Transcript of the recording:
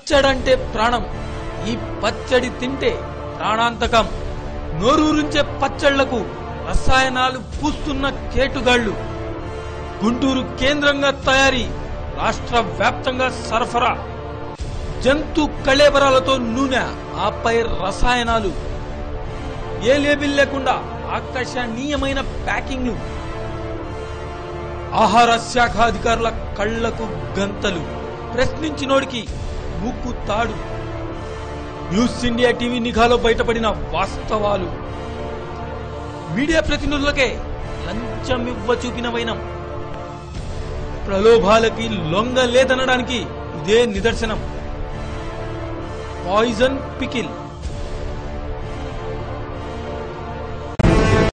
పచ్చడంటే ప్రాణం ఈ పచ్చడి తింటే ప్రాణాంతకం నోరూరించే పచ్చళ్లకు రసాయనాలు పూస్తున్న కేటుగాళ్లు గుంటూరు కేంద్రంగా తయారీ రాష్ట్ర వ్యాప్తంగా సరఫరా జంతు కళేబరాలతో నూనె ఆపై రసాయనాలు ఏ లేబిల్ లేకుండా ఆకర్షణీయమైన ప్యాకింగ్లు ఆహార శాఖ అధికారుల కళ్లకు గంతలు ప్రశ్నించినోడికి ముక్కు తాడు న్యూస్ ఇండియా టీవీ నిఘాలో బయటపడిన వాస్తవాలు మీడియా ప్రతినిధులకే లంచం ఇవ్వ చూపిన వైనం ప్రలోభాలకి లొంగ లేదనడానికి ఇదే నిదర్శనం పాయిజన్ పికిల్